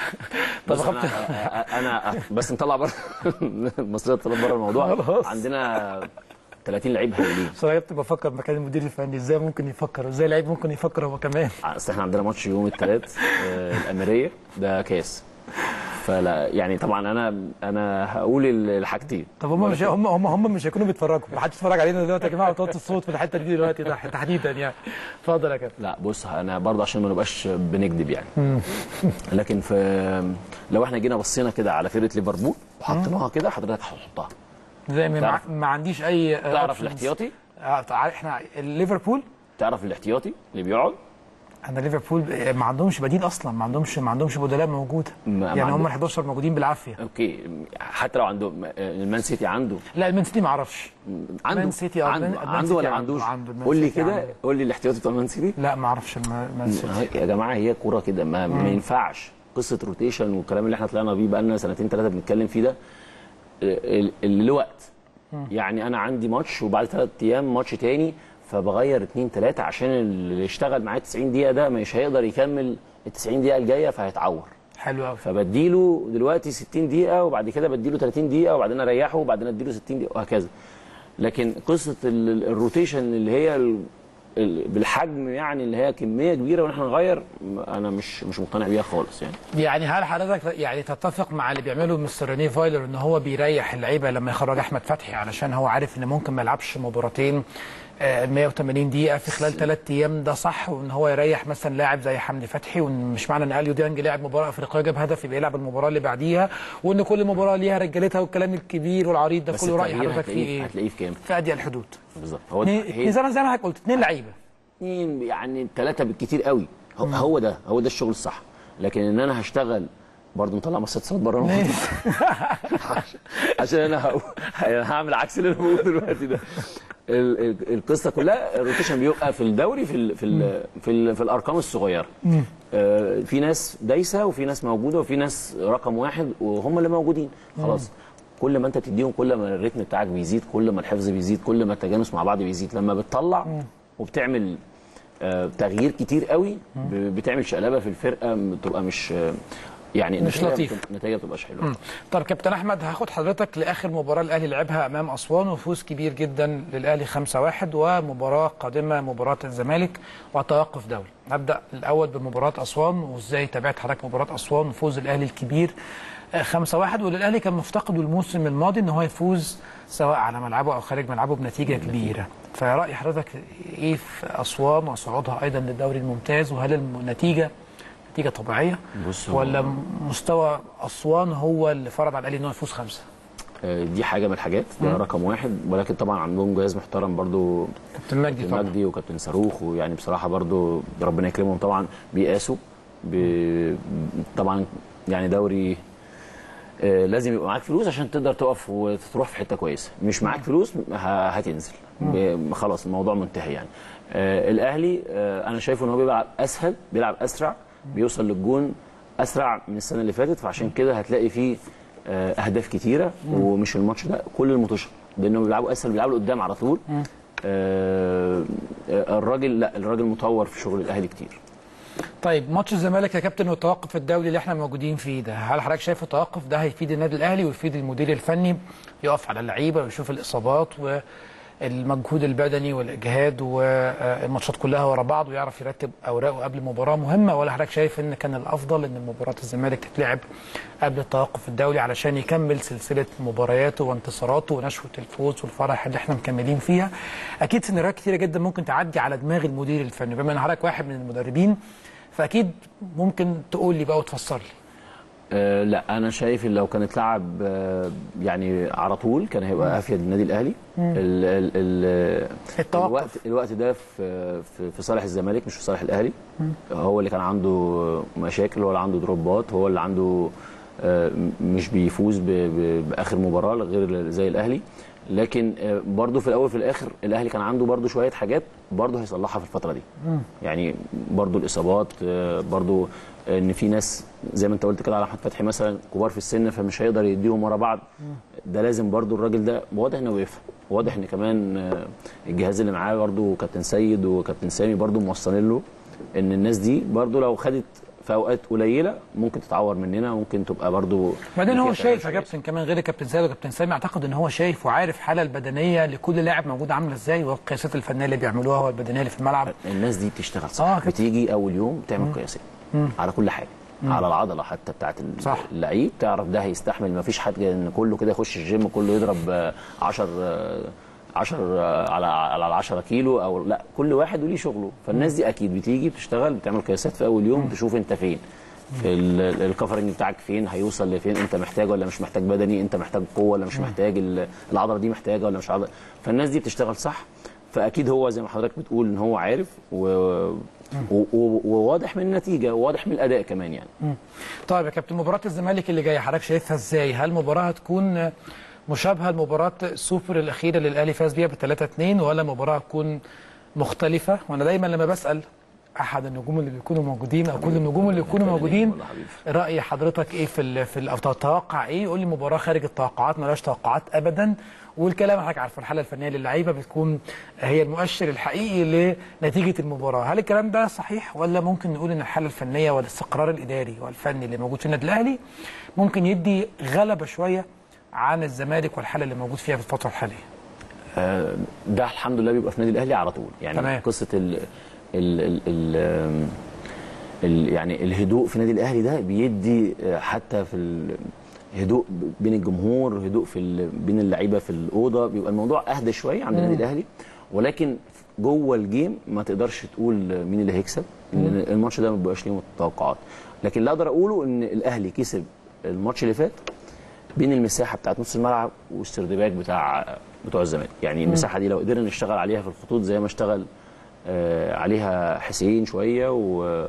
Speaker 1: طب
Speaker 2: بس
Speaker 1: خبط-
Speaker 2: انا, أنا بس نطلع بره المصريه طلعت بره الموضوع
Speaker 1: خلاص.
Speaker 2: عندنا 30 لعيب هايلين
Speaker 1: بصراحه كنت بفكر مكان المدير الفني ازاي ممكن يفكر ازاي لعيب ممكن يفكر هو كمان
Speaker 2: اصل احنا عندنا ماتش يوم الثلاث الاميريه ده كاس فلا يعني طبعا انا انا هقول الحاجتين
Speaker 1: طب هم مش هم هم هم مش هيكونوا بيتفرجوا ما حدش يتفرج علينا دلوقتي يا جماعه وتوطي الصوت في الحته دي دلوقتي ده تحديدا يعني اتفضل يا كابتن
Speaker 2: لا بص انا برضه عشان ما نبقاش بنكذب يعني لكن في لو احنا جينا بصينا كده على فرقه ليفربول وحطيناها كده حضرتك هتحطها
Speaker 1: زي ما
Speaker 2: تعرف-
Speaker 1: ما عنديش اي آه،
Speaker 2: تعرف
Speaker 1: options.
Speaker 2: الاحتياطي
Speaker 1: آه، تع- احنا ليفربول
Speaker 2: تعرف الاحتياطي اللي بيقعد
Speaker 1: انا ليفربول آه، ما عندهمش بديل اصلا ما عندهمش ما عندهمش بدلاء موجوده
Speaker 2: ما-
Speaker 1: يعني
Speaker 2: ما
Speaker 1: هم
Speaker 2: عنده-
Speaker 1: ال 11 موجودين بالعافيه
Speaker 2: اوكي حتى لو عنده المان سيتي عنده
Speaker 1: لا المان سيتي ما اعرفش
Speaker 2: عنده
Speaker 1: مان سيتي، آه،
Speaker 2: عنده,
Speaker 1: المان- المان
Speaker 2: عنده
Speaker 1: سيتي
Speaker 2: ولا ما
Speaker 1: عنده-
Speaker 2: عندوش
Speaker 1: عنده، المان
Speaker 2: قول لي
Speaker 1: سيتي
Speaker 2: كده
Speaker 1: عنده.
Speaker 2: قول لي الاحتياطي بتاع المان سيتي
Speaker 1: لا ما اعرفش المان مان سيتي
Speaker 2: يا جماعه هي كوره كده ما, ما ينفعش قصه روتيشن والكلام اللي احنا طلعنا بيه بقالنا سنتين ثلاثه بنتكلم فيه ده ال- اللي له وقت يعني انا عندي ماتش وبعد ثلاث ايام ماتش تاني فبغير اثنين ثلاثه عشان اللي اشتغل معايا 90 دقيقه ده مش هيقدر يكمل ال 90 دقيقه الجايه فهيتعور
Speaker 1: حلو قوي
Speaker 2: فبديله دلوقتي 60 دقيقه وبعد كده بديله 30 دقيقه وبعدين اريحه وبعدين اديله 60 دقيقه وهكذا لكن قصه ال- ال- الروتيشن اللي هي ال- ال- بالحجم يعني اللي هي كميه كبيره وان احنا نغير م- انا مش مش مقتنع بيها خالص يعني
Speaker 1: يعني هل حضرتك يعني تتفق مع اللي بيعمله مستر رينيه فايلر ان هو بيريح اللعيبه لما يخرج احمد فتحي علشان هو عارف ان ممكن ما يلعبش مباراتين آه، 180 دقيقه في خلال ثلاث ايام ده صح وان هو يريح مثلا لاعب زي حمدي فتحي ومش معنى ان اليو ديانج لعب مباراه افريقيه جاب هدف يبقى يلعب المباراه اللي بعديها وان كل مباراه ليها رجالتها والكلام الكبير والعريض ده
Speaker 2: بس
Speaker 1: كله راي
Speaker 2: التغيير
Speaker 1: حضرتك فيه
Speaker 2: هتلاقيه
Speaker 1: ايه؟
Speaker 2: هتلاقيه في كام
Speaker 1: في اضيق الحدود
Speaker 2: بالظبط هو
Speaker 1: اتنين-
Speaker 2: هي
Speaker 1: زي ما زي ما حضرتك قلت اثنين لعيبه
Speaker 2: اتنين يعني ثلاثه بالكتير قوي هو, هو ده هو ده الشغل الصح لكن ان انا هشتغل برضه مطلع مصر اتصالات بره الموضوع. عشان انا هقو- هعمل عكس اللي انا بقوله دلوقتي ده ال- ال- القصه كلها الروتيشن بيبقى في الدوري في ال في ال في, ال في الارقام الصغيره آه، في ناس دايسه وفي ناس موجوده وفي ناس رقم واحد وهم اللي موجودين خلاص كل ما انت تديهم كل ما الريتم بتاعك بيزيد كل ما الحفظ بيزيد كل ما التجانس مع بعض بيزيد لما بتطلع وبتعمل آه، تغيير كتير قوي ب- بتعمل شقلبه في الفرقه بتبقى مش آه، يعني
Speaker 1: مش
Speaker 2: النتيجة
Speaker 1: لطيف.
Speaker 2: بت- النتيجه ما بتبقاش حلوه
Speaker 1: طب كابتن احمد هاخد حضرتك لاخر مباراه الاهلي لعبها امام اسوان وفوز كبير جدا للاهلي 5-1 ومباراه قادمه مباراه الزمالك وتوقف دولي نبدا الاول بمباراه اسوان وازاي تابعت حضرتك مباراه اسوان وفوز الاهلي الكبير آه، 5-1 والاهلي كان مفتقد الموسم الماضي ان هو يفوز سواء على ملعبه او خارج ملعبه بنتيجه كبيره فراي حضرتك ايه في اسوان وصعودها ايضا للدوري الممتاز وهل النتيجه نتيجه طبيعيه
Speaker 2: بص هو-
Speaker 1: ولا مستوى اسوان هو اللي فرض على الاهلي ان هو يفوز خمسه
Speaker 2: آه، دي حاجه من الحاجات ده رقم واحد ولكن طبعا عندهم جهاز محترم برضو
Speaker 1: كابتن مجدي
Speaker 2: كابتن
Speaker 1: طبعا
Speaker 2: مجدي وكابتن صاروخ ويعني بصراحه برضو ربنا يكرمهم طبعا بيقاسوا ب- طبعا يعني دوري آه، لازم يبقى معاك فلوس عشان تقدر تقف وتروح في حته كويسه مش معاك فلوس ه- هتنزل ب- خلاص الموضوع منتهي يعني آه، الاهلي آه، انا شايفه ان هو بيلعب اسهل بيلعب اسرع بيوصل للجون اسرع من السنه اللي فاتت فعشان كده هتلاقي فيه آه، اهداف كتيره ومش الماتش ده كل الماتشات لانهم بيلعبوا اسهل بيلعبوا لقدام على طول آه، آه، الراجل لا الراجل مطور في شغل الاهلي كتير
Speaker 1: طيب ماتش الزمالك يا كابتن والتوقف الدولي اللي احنا موجودين فيه ده هل حضرتك شايف التوقف ده هيفيد النادي الاهلي ويفيد المدير الفني يقف على اللعيبه ويشوف الاصابات والمجهود البدني والاجهاد والماتشات كلها ورا بعض ويعرف يرتب اوراقه قبل مباراه مهمه ولا حضرتك شايف ان كان الافضل ان مباراه الزمالك تتلعب قبل التوقف الدولي علشان يكمل سلسله مبارياته وانتصاراته ونشوه الفوز والفرح اللي احنا مكملين فيها اكيد سيناريوهات كتيره جدا ممكن تعدي على دماغ المدير الفني بما ان حضرتك واحد من المدربين فاكيد ممكن تقول لي بقى وتفسر لي
Speaker 2: أه لا انا شايف إن لو كانت لعب أه يعني على طول كان هيبقى افيد للنادي الاهلي ال ال ال
Speaker 1: التوقف.
Speaker 2: الوقت الوقت ده في في, في صالح الزمالك مش في صالح الاهلي هو اللي كان عنده مشاكل هو اللي عنده دروبات هو اللي عنده آه، مش بيفوز ب- ب- باخر مباراه غير زي الاهلي لكن آه، برضه في الاول وفي الاخر الاهلي كان عنده برضه شويه حاجات برضه هيصلحها في الفتره دي يعني برضه الاصابات آه، برضه ان في ناس زي ما انت قلت كده على احمد فتحي مثلا كبار في السن فمش هيقدر يديهم ورا بعض ده لازم برضه الراجل ده واضح انه بيفهم واضح ان كمان آه، الجهاز اللي معاه برضه كابتن سيد وكابتن سامي برضه موصلين له ان الناس دي برضه لو خدت في اوقات قليله ممكن تتعور مننا ممكن تبقى برضه
Speaker 1: بعدين هو
Speaker 2: فيها
Speaker 1: شايف يا
Speaker 2: تغيير
Speaker 1: كابتن كمان غير كابتن سيد وكابتن سامي اعتقد ان هو شايف وعارف الحاله البدنيه لكل لاعب موجود عامله ازاي والقياسات الفنيه اللي بيعملوها والبدنيه اللي في الملعب
Speaker 2: الناس دي بتشتغل صح
Speaker 1: آه
Speaker 2: آه
Speaker 1: كده.
Speaker 2: بتيجي اول يوم تعمل قياسات على كل حاجه على العضله حتى بتاعت ال-
Speaker 1: صح.
Speaker 2: اللعيب تعرف ده هيستحمل ما فيش حد ان كله كده يخش الجيم كله يضرب 10 10 على على ال 10 كيلو او لا كل واحد وليه شغله فالناس دي اكيد بتيجي بتشتغل بتعمل قياسات في اول يوم تشوف انت فين ال- الكفرنج بتاعك فين هيوصل لفين انت محتاج ولا مش محتاج بدني انت محتاج قوه ولا مش محتاج ال- العضله دي محتاجه ولا مش عضله فالناس دي بتشتغل صح فاكيد هو زي ما حضرتك بتقول ان هو عارف و... و... و... وواضح من النتيجه وواضح من الاداء كمان يعني
Speaker 1: طيب يا كابتن مباراه الزمالك اللي جايه حضرتك شايفها ازاي هل المباراه هتكون مشابهه لمباراه السوبر الاخيره اللي الاهلي فاز بيها ب 3 2 ولا مباراه هتكون مختلفه وانا دايما لما بسال احد النجوم اللي بيكونوا موجودين او كل النجوم اللي يكونوا موجودين
Speaker 2: والله حبيبي.
Speaker 1: راي حضرتك ايه في ال في ال او تتوقع ايه يقول لي مباراه خارج التوقعات ملهاش توقعات ابدا والكلام حضرتك عارفه الحاله الفنيه للعيبه بتكون هي المؤشر الحقيقي لنتيجه المباراه هل الكلام ده صحيح ولا ممكن نقول ان الحاله الفنيه والاستقرار الاداري والفني اللي موجود في النادي الاهلي ممكن يدي غلبه شويه عن الزمالك والحاله اللي موجود فيها في الفتره الحاليه
Speaker 2: آه، ده الحمد لله بيبقى في النادي الاهلي على طول يعني
Speaker 1: تمام.
Speaker 2: قصه ال ال ال ال ال يعني الهدوء في النادي الاهلي ده بيدي آه، حتى في ال- هدوء بين الجمهور هدوء في ال- بين اللعيبه في الاوضه بيبقى الموضوع اهدى شويه عند النادي الاهلي ولكن جوه الجيم ما تقدرش تقول مين اللي هيكسب لان الماتش ده ما بيبقاش ليه توقعات لكن اللي اقدر اقوله ان الاهلي كسب الماتش اللي فات بين المساحه بتاعت نص الملعب والسردباك بتاع بتوع الزمالك يعني المساحه دي لو قدرنا نشتغل عليها في الخطوط زي ما اشتغل آه، عليها حسين شويه و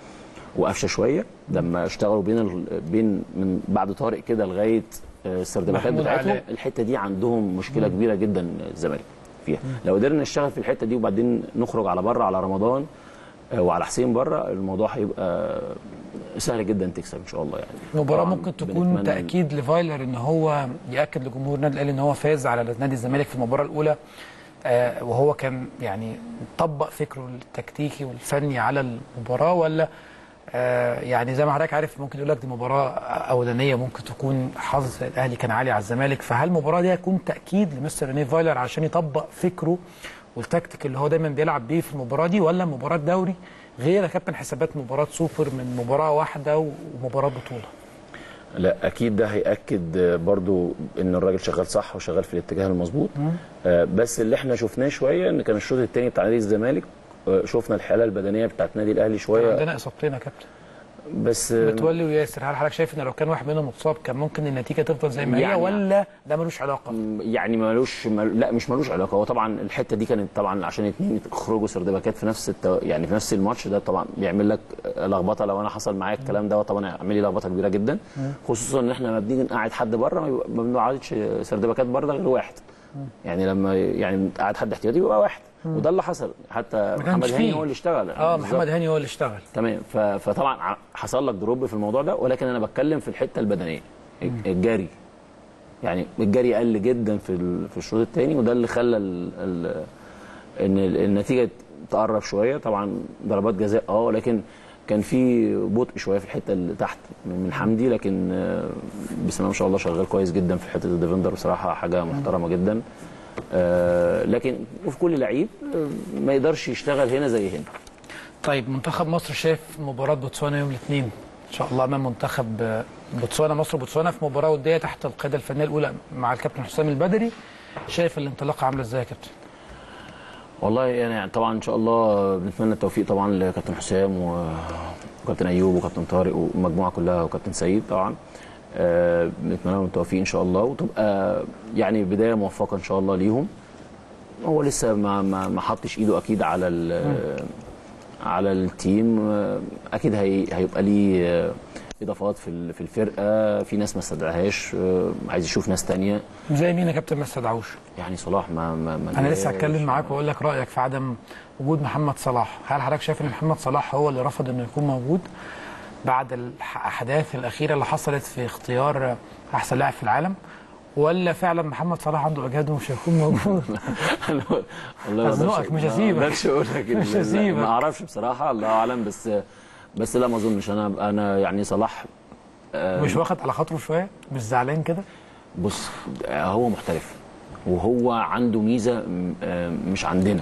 Speaker 2: وقفشه شويه لما اشتغلوا بين ال... بين من بعد طارق كده لغايه آه، السردباكات
Speaker 1: محمود
Speaker 2: بتاعتهم
Speaker 1: علاء.
Speaker 2: الحته دي عندهم مشكله كبيره جدا الزمالك فيها لو قدرنا نشتغل في الحته دي وبعدين نخرج على بره على رمضان آه، وعلى حسين بره الموضوع هيبقى سهل جدا تكسب ان شاء الله يعني
Speaker 1: مباراة
Speaker 2: طبعاً
Speaker 1: ممكن تكون
Speaker 2: بنتمنى-
Speaker 1: تأكيد لفايلر ان هو يأكد لجمهور النادي الاهلي ان هو فاز على نادي الزمالك في المباراة الأولى آه وهو كان يعني طبق فكره التكتيكي والفني على المباراة ولا آه يعني زي ما حضرتك عارف ممكن يقول لك دي مباراة أولانية ممكن تكون حظ الأهلي كان عالي على الزمالك فهل المباراة دي هتكون تأكيد لمستر ريني فايلر عشان يطبق فكره والتكتيك اللي هو دايما بيلعب بيه في المباراة دي ولا مباراة دوري غير يا كابتن حسابات مباراة سوبر من مباراة واحدة ومباراة بطولة
Speaker 2: لا اكيد ده هياكد آه، برضو ان الراجل شغال صح وشغال في الاتجاه المظبوط آه، بس اللي احنا شفناه شويه ان كان الشوط الثاني بتاع نادي الزمالك آه، شفنا الحاله البدنيه بتاعت نادي الاهلي شويه
Speaker 1: عندنا اصابتين يا كابتن
Speaker 2: بس آه،
Speaker 1: متولي وياسر هل حضرتك شايف ان لو كان واحد منهم متصاب كان ممكن النتيجه تفضل زي ما هي
Speaker 2: يعني-
Speaker 1: ولا ده ملوش علاقه؟
Speaker 2: يعني ملوش مل... لا مش ملوش علاقه هو طبعا الحته دي كانت طبعا عشان اتنين يخرجوا سردباكات في نفس التو... يعني في نفس الماتش ده طبعا بيعمل لك لخبطه لو انا حصل معايا الكلام ده طبعا هيعمل لي لخبطه كبيره جدا خصوصا ان احنا لما بنيجي نقعد حد بره ما بيبقى- ما بنقعدش سردباكات بره غير واحد يعني لما يعني قعد حد احتياطي يبقى واحد وده اللي حصل حتى
Speaker 1: كانش
Speaker 2: محمد هاني
Speaker 1: فيه.
Speaker 2: هو اللي اشتغل
Speaker 1: اه
Speaker 2: بالظبط.
Speaker 1: محمد هاني هو اللي اشتغل
Speaker 2: تمام ف- فطبعا ع- حصل لك دروب في الموضوع ده ولكن انا بتكلم في الحته البدنيه الجري يعني الجري قل جدا في ال- في الشوط الثاني وده اللي خلى ال ال ان ال- النتيجه تقرب شويه طبعا ضربات جزاء اه ولكن كان في بطء شويه في الحته اللي تحت من من حمدي لكن آه، بسم الله ما شاء الله شغال كويس جدا في حته الديفندر بصراحه حاجه محترمه جدا آه، لكن وفي كل لعيب آه، ما يقدرش يشتغل هنا زي هنا
Speaker 1: طيب منتخب مصر شايف مباراه بوتسوانا يوم الاثنين ان شاء الله امام منتخب آه، بوتسوانا مصر وبوتسوانا في مباراه وديه تحت القياده الفنيه الاولى مع الكابتن حسام البدري شايف الانطلاقه عامله ازاي يا كابتن؟
Speaker 2: والله يعني طبعا ان شاء الله بنتمنى التوفيق طبعا لكابتن حسام و- وكابتن ايوب وكابتن طارق والمجموعه كلها وكابتن سيد طبعا آه، بنتمنى لهم التوفيق ان شاء الله وتبقى يعني بدايه موفقه ان شاء الله ليهم هو لسه ما ما ما حطش ايده اكيد على ال- على التيم آه، اكيد هي هيبقى ليه آه، اضافات في ال- في الفرقه في ناس ما استدعاهاش آه، عايز يشوف ناس تانية
Speaker 1: زي مين يا كابتن ما استدعوش
Speaker 2: يعني صلاح ما ما, ما
Speaker 1: انا لسه
Speaker 2: جاش.
Speaker 1: هتكلم معاك واقول لك رايك في عدم وجود محمد صلاح هل حضرتك شايف ان محمد صلاح هو اللي رفض انه يكون موجود بعد الاحداث الاخيره اللي حصلت في اختيار احسن لاعب في العالم ولا فعلا محمد صلاح عنده اجهاد ومش هيكون موجود
Speaker 2: أنا والله ما
Speaker 1: هزنقك،
Speaker 2: أقدرش-
Speaker 1: مش
Speaker 2: ما
Speaker 1: هسيبك.
Speaker 2: اقدرش اقول لك إن-
Speaker 1: مش
Speaker 2: لا،
Speaker 1: هسيبك.
Speaker 2: ما اعرفش بصراحه الله اعلم بس بس لا ما اظنش انا انا يعني صلاح آه،
Speaker 1: مش واخد على خاطره شويه مش زعلان كده
Speaker 2: بص آه، هو محترف وهو عنده ميزه م- آه، مش عندنا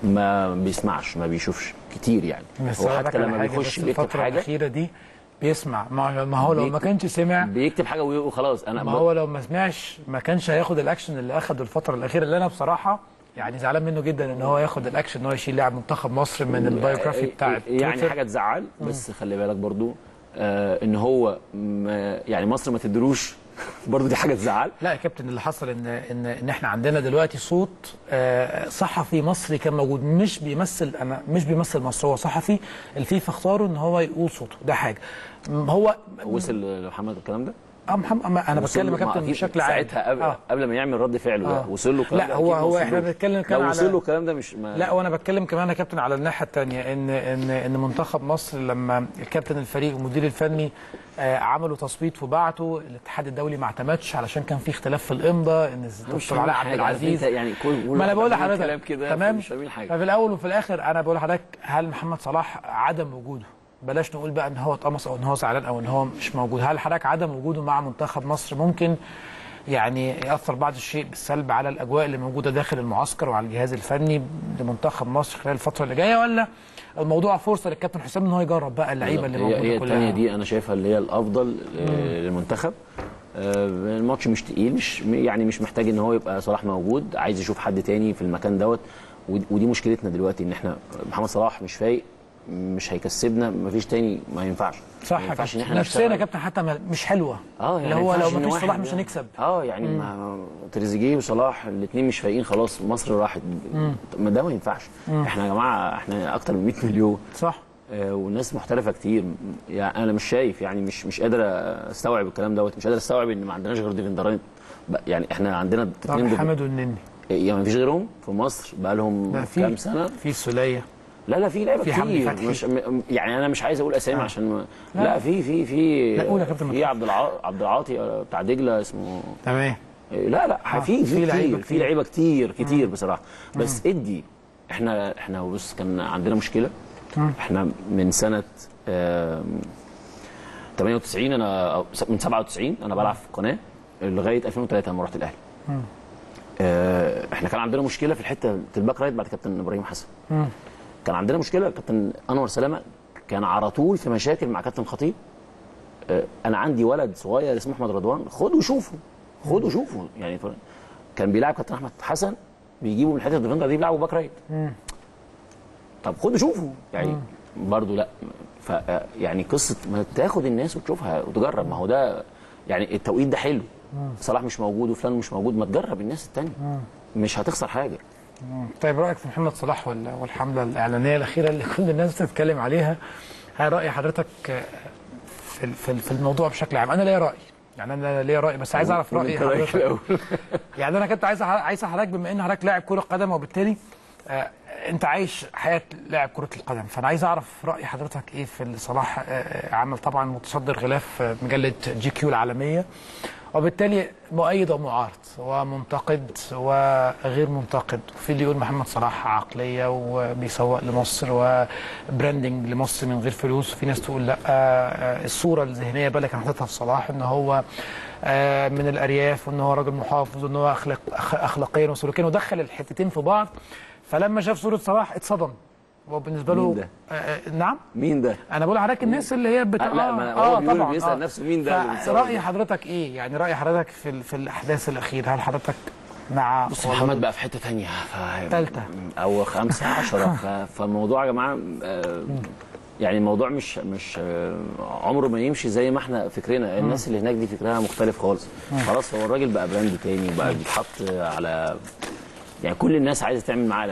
Speaker 2: ما بيسمعش ما بيشوفش كتير يعني
Speaker 1: بس
Speaker 2: هو
Speaker 1: أقول لك
Speaker 2: حتى
Speaker 1: على
Speaker 2: لما
Speaker 1: حاجة،
Speaker 2: بيخش
Speaker 1: بس
Speaker 2: بيكتب
Speaker 1: الفتره
Speaker 2: حاجه
Speaker 1: الاخيره دي بيسمع ما ما هو لو ما
Speaker 2: بيكتب-
Speaker 1: كانش سمع
Speaker 2: بيكتب حاجه وي- وخلاص انا
Speaker 1: ما هو لو ما سمعش ما كانش هياخد الاكشن اللي اخده الفتره الاخيره اللي انا بصراحه يعني زعلان منه جدا ان هو ياخد الاكشن ان هو يشيل لاعب منتخب مصر من البايوجرافي بتاع
Speaker 2: يعني
Speaker 1: تويتر.
Speaker 2: حاجه تزعل بس خلي بالك برضو آه ان هو ما يعني مصر ما تدروش برضو دي حاجه تزعل
Speaker 1: لا يا كابتن اللي حصل ان ان ان احنا عندنا دلوقتي صوت آه، صحفي مصري كان موجود مش بيمثل انا مش بيمثل مصر هو صحفي الفيفا اختاره ان هو يقول صوته ده حاجه م- هو
Speaker 2: وصل لمحمد الكلام ده
Speaker 1: اه محمد أما انا
Speaker 2: وصل
Speaker 1: بتكلم يا
Speaker 2: له- ما
Speaker 1: كابتن
Speaker 2: أكيد
Speaker 1: بشكل عام
Speaker 2: ساعتها قبل,
Speaker 1: آه.
Speaker 2: قبل ما يعمل رد فعله ده
Speaker 1: آه.
Speaker 2: وصل له الكلام
Speaker 1: لا
Speaker 2: ده
Speaker 1: هو
Speaker 2: أكيد
Speaker 1: هو
Speaker 2: وصل
Speaker 1: احنا
Speaker 2: له.
Speaker 1: بنتكلم كان
Speaker 2: لو
Speaker 1: على
Speaker 2: وصل له الكلام ده مش ما
Speaker 1: لا وانا بتكلم كمان يا كابتن على الناحيه الثانيه ان ان ان منتخب مصر لما الكابتن الفريق والمدير الفني آه، عملوا تصويت وبعتوا الاتحاد الدولي ما اعتمدش علشان كان في اختلاف في الامضاء ان
Speaker 2: مش
Speaker 1: الدكتور
Speaker 2: فاهمين
Speaker 1: علاء عبد
Speaker 2: حاجة، عارف
Speaker 1: العزيز
Speaker 2: أنت يعني كل
Speaker 1: ما انا بقول
Speaker 2: كلام
Speaker 1: لحضرتك
Speaker 2: كده
Speaker 1: تمام
Speaker 2: مش فاهمين حاجه
Speaker 1: ففي الاول وفي الاخر انا بقول لحضرتك هل محمد صلاح عدم وجوده بلاش نقول بقى ان هو اتقمص او ان هو زعلان او ان هو مش موجود هل حضرتك عدم وجوده مع منتخب مصر ممكن يعني ياثر بعض الشيء بالسلب على الاجواء اللي موجوده داخل المعسكر وعلى الجهاز الفني لمنتخب مصر خلال الفتره اللي جايه ولا الموضوع فرصه للكابتن حسام ان هو يجرب بقى اللعيبه اللي
Speaker 2: هي
Speaker 1: موجوده
Speaker 2: هي
Speaker 1: كلها
Speaker 2: الثانيه دي انا شايفها اللي هي الافضل آه، للمنتخب آه، الماتش مش تقيل مش يعني مش محتاج ان هو يبقى صلاح موجود عايز يشوف حد تاني في المكان دوت ودي ودي مشكلتنا دلوقتي ان احنا محمد صلاح مش فايق مش هيكسبنا مفيش تاني ما ينفعش
Speaker 1: صح
Speaker 2: ما
Speaker 1: يا
Speaker 2: ينفعش ان
Speaker 1: كابتن
Speaker 2: احنا
Speaker 1: نفسيا يا
Speaker 2: نشتغل.
Speaker 1: كابتن حتى ما- مش حلوه
Speaker 2: اه
Speaker 1: اللي هو لو ما فيش صلاح مش هنكسب
Speaker 2: اه يعني ما تريزيجيه وصلاح الاثنين مش فايقين خلاص مصر راحت ما ده ما ينفعش احنا يا جماعه احنا اكتر من 100 مليون
Speaker 1: صح
Speaker 2: آه، والناس محترفه كتير يعني انا مش شايف يعني مش مش قادر استوعب الكلام دوت مش قادر استوعب ان ما عندناش غير ديفندرين بقى- يعني احنا عندنا
Speaker 1: طبعا
Speaker 2: اتنين ديف-
Speaker 1: حمد والنني
Speaker 2: يعني ما فيش غيرهم في مصر بقى لهم
Speaker 1: لا، في-
Speaker 2: كام سنه
Speaker 1: في السوليه
Speaker 2: لا لا في لعيبه
Speaker 1: في حمدي
Speaker 2: كتير
Speaker 1: فتحي.
Speaker 2: مش م- يعني انا مش عايز اقول اسامي
Speaker 1: آه.
Speaker 2: عشان ما
Speaker 1: لا.
Speaker 2: لا في في في
Speaker 1: لا، قول يا كابتن
Speaker 2: في
Speaker 1: مدحت.
Speaker 2: عبد الع... عبد العاطي آه، بتاع دجله اسمه
Speaker 1: تمام
Speaker 2: لا لا
Speaker 1: آه،
Speaker 2: في
Speaker 1: في
Speaker 2: في
Speaker 1: لعيبة
Speaker 2: كتير
Speaker 1: كتير.
Speaker 2: في لعيبه كتير كتير بصراحه بس ادي احنا احنا بص كان عندنا مشكله احنا من سنه آم، 98 انا أو س- من 97 انا بلعب في القناه لغايه 2003 لما رحت الاهلي آه، احنا كان عندنا مشكله في الحته الباك رايت بعد كابتن ابراهيم حسن كان عندنا مشكله كابتن انور سلامه كان على طول في مشاكل مع كابتن خطيب آه، انا عندي ولد صغير اسمه احمد رضوان خده شوفه خده شوفه يعني ف- كان بيلعب كابتن احمد حسن بيجيبه من حته الديفندر دي بيلعبه باك رايت طب خده شوفه يعني برضه لا ف يعني قصه ما تاخد الناس وتشوفها وتجرب ما هو ده يعني التوقيت ده حلو صلاح مش موجود وفلان مش موجود ما تجرب الناس التانية مش هتخسر حاجه
Speaker 1: طيب رايك في محمد صلاح وال- والحمله الاعلانيه الاخيره اللي كل الناس بتتكلم عليها هل راي حضرتك آه، في ال- في ال- في الموضوع بشكل عام انا ليا راي يعني انا ليا راي بس عايز اعرف راي
Speaker 2: وأنت رأيك
Speaker 1: حضرتك
Speaker 2: الأول.
Speaker 1: يعني انا كنت عايز أح- عايز حضرتك بما ان حضرتك لاعب كره قدم وبالتالي آه، انت عايش حياه لاعب كره القدم فانا عايز اعرف راي حضرتك ايه في اللي صلاح آه، آه، عمل طبعا متصدر غلاف آه، مجله جي كيو العالميه وبالتالي مؤيد ومعارض ومنتقد وغير منتقد في اللي يقول محمد صلاح عقليه وبيسوق لمصر وبراندنج لمصر من غير فلوس وفي ناس تقول لا آه، الصوره الذهنيه بالك كان حاططها في صلاح ان هو آه، من الارياف وان هو راجل محافظ وان هو اخلاق أخ- اخلاقيا وسلوكيا ودخل الحتتين في بعض فلما شاف صوره صلاح اتصدم وبالنسبه له
Speaker 2: مين ده؟
Speaker 1: آه، آه، نعم
Speaker 2: مين ده؟
Speaker 1: انا بقول لحضرتك الناس اللي هي بت...
Speaker 2: آه، لا، ما هو بيقول- بيسأل نفسه مين ده اللي بيتصور
Speaker 1: راي
Speaker 2: ده؟
Speaker 1: حضرتك ايه يعني راي حضرتك في ال... في الاحداث الاخيره هل حضرتك مع
Speaker 2: بص محمد بقى في حته ثانيه ف...
Speaker 1: تالتة.
Speaker 2: او خمسه عشرة ف... فالموضوع يا جماعه آه، يعني الموضوع مش مش آه، عمره ما يمشي زي ما احنا فكرنا الناس اللي هناك دي فكرها مختلف خالص خلاص هو الراجل بقى براند تاني وبقى بيتحط على يعني كل الناس عايزه تعمل معاه اعلانات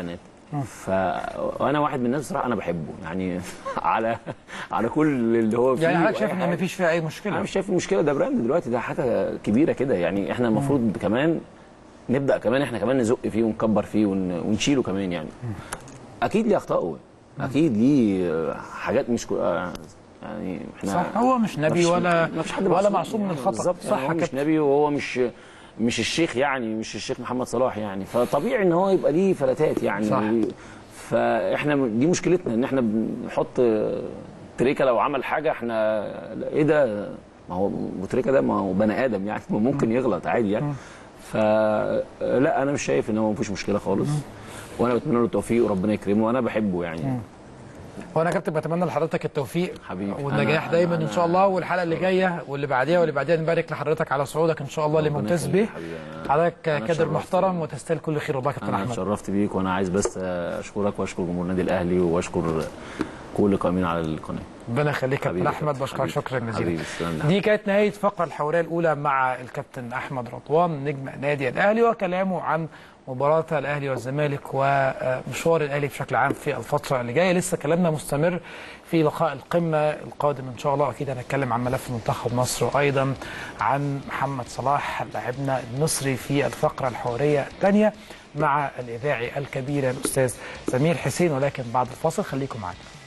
Speaker 2: ف وانا واحد من الناس بصراحه انا بحبه يعني على على كل اللي هو فيه
Speaker 1: يعني حضرتك شايف
Speaker 2: وأي
Speaker 1: ان
Speaker 2: حاجة.
Speaker 1: مفيش فيها اي
Speaker 2: انا
Speaker 1: مشكله
Speaker 2: مش شايف المشكله ده براند دلوقتي ده حاجه كبيره كده يعني احنا المفروض كمان نبدا كمان احنا كمان نزق فيه ونكبر فيه ون... ونشيله كمان يعني اكيد ليه اخطائه اكيد ليه حاجات مش كو... آه، يعني احنا
Speaker 1: صح هو مش نبي
Speaker 2: مفيش-
Speaker 1: ولا
Speaker 2: مفيش حد
Speaker 1: ولا
Speaker 2: معصوم
Speaker 1: معصوم من
Speaker 2: يعني
Speaker 1: الخطا
Speaker 2: بالظبط
Speaker 1: صح
Speaker 2: يعني هو
Speaker 1: يا
Speaker 2: مش
Speaker 1: كابتن
Speaker 2: نبي وهو مش مش الشيخ يعني مش الشيخ محمد صلاح يعني فطبيعي ان هو يبقى ليه فلتات يعني
Speaker 1: صح.
Speaker 2: فاحنا دي مشكلتنا ان احنا بنحط تريكا لو عمل حاجه احنا ايه ده ما هو ابو تريكا ده ما هو بني ادم يعني ما ممكن يغلط عادي يعني فلا انا مش شايف ان هو مفيش مشكله خالص وانا بتمنى له التوفيق وربنا يكرمه وانا بحبه يعني
Speaker 1: وانا يا كابتن بتمنى لحضرتك التوفيق
Speaker 2: حبيبي.
Speaker 1: والنجاح
Speaker 2: أنا-
Speaker 1: دايما
Speaker 2: أنا-
Speaker 1: ان شاء الله والحلقه اللي جايه واللي بعديها واللي بعديها نبارك لحضرتك على صعودك ان شاء الله
Speaker 2: ربنا
Speaker 1: لممتاز
Speaker 2: يخليك
Speaker 1: به
Speaker 2: حبيبي. أنا-
Speaker 1: حضرتك
Speaker 2: أنا
Speaker 1: كادر
Speaker 2: اتشرفت
Speaker 1: محترم
Speaker 2: يعني.
Speaker 1: وتستاهل كل خير والله يا كابتن
Speaker 2: انا
Speaker 1: احمد
Speaker 2: اتشرفت بيك وانا عايز بس اشكرك واشكر جمهور النادي الاهلي واشكر كل القائمين على القناه
Speaker 1: ربنا يخليك يا كابتن
Speaker 2: حبيبي
Speaker 1: احمد
Speaker 2: كابتن،
Speaker 1: بشكرك
Speaker 2: حبيبي.
Speaker 1: شكرا جزيلا
Speaker 2: حبيبي، تسلم لي.
Speaker 1: دي كانت نهايه فقره الحواريه الاولى مع الكابتن احمد رضوان نجم نادي الاهلي وكلامه عن مباراة الاهلي والزمالك ومشوار الاهلي بشكل عام في الفتره اللي جايه لسه كلامنا مستمر في لقاء القمه القادم ان شاء الله اكيد هنتكلم عن ملف منتخب مصر وايضا عن محمد صلاح لاعبنا المصري في الفقره الحواريه الثانيه مع الاذاعي الكبير الاستاذ سمير حسين ولكن بعد الفاصل خليكم معنا